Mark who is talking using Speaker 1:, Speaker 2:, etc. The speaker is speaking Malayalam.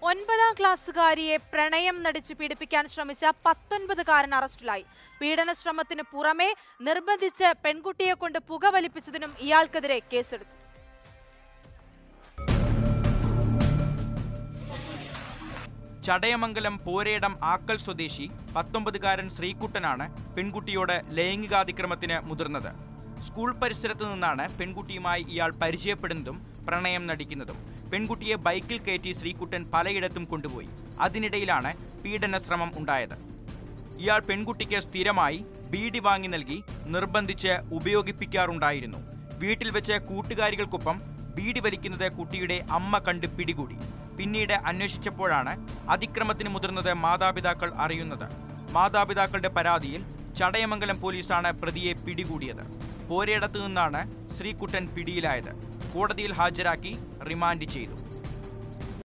Speaker 1: ഒൻപതാം ക്ലാസ്സുകാരിയെ പ്രണയം നടിച്ച് പീഡിപ്പിക്കാൻ ശ്രമിച്ച പത്തൊൻപതുകാരൻ അറസ്റ്റിലായി പീഡന ശ്രമത്തിന് പുറമെ നിർബന്ധിച്ച് പെൺകുട്ടിയെ കൊണ്ട് പുകവലിപ്പിച്ചതിനും ഇയാൾക്കെതിരെ കേസെടുത്തു
Speaker 2: ചടയമംഗലം പോരേടം ആക്കൽ സ്വദേശി പത്തൊമ്പതുകാരൻ ശ്രീകുട്ടനാണ് പെൺകുട്ടിയോട് ലൈംഗികാതിക്രമത്തിന് മുതിർന്നത് സ്കൂൾ പരിസരത്ത് നിന്നാണ് പെൺകുട്ടിയുമായി ഇയാൾ പരിചയപ്പെടുന്നതും പ്രണയം നടിക്കുന്നതും പെൺകുട്ടിയെ ബൈക്കിൽ കയറ്റി ശ്രീകുട്ടൻ പലയിടത്തും കൊണ്ടുപോയി അതിനിടയിലാണ് പീഡന ശ്രമം ഉണ്ടായത് ഇയാൾ പെൺകുട്ടിക്ക് സ്ഥിരമായി ബീഡി വാങ്ങി നൽകി നിർബന്ധിച്ച് ഉപയോഗിപ്പിക്കാറുണ്ടായിരുന്നു വീട്ടിൽ വെച്ച് കൂട്ടുകാരികൾക്കൊപ്പം ബീഡി വലിക്കുന്നത് കുട്ടിയുടെ അമ്മ കണ്ട് പിടികൂടി പിന്നീട് അന്വേഷിച്ചപ്പോഴാണ് അതിക്രമത്തിന് മുതിർന്നത് മാതാപിതാക്കൾ അറിയുന്നത് മാതാപിതാക്കളുടെ പരാതിയിൽ ചടയമംഗലം പോലീസാണ് പ്രതിയെ പിടികൂടിയത് പോരയിടത്തു നിന്നാണ് ശ്രീകുട്ടൻ പിടിയിലായത് കോടതിയിൽ ഹാജരാക്കി റിമാൻഡ് ചെയ്തു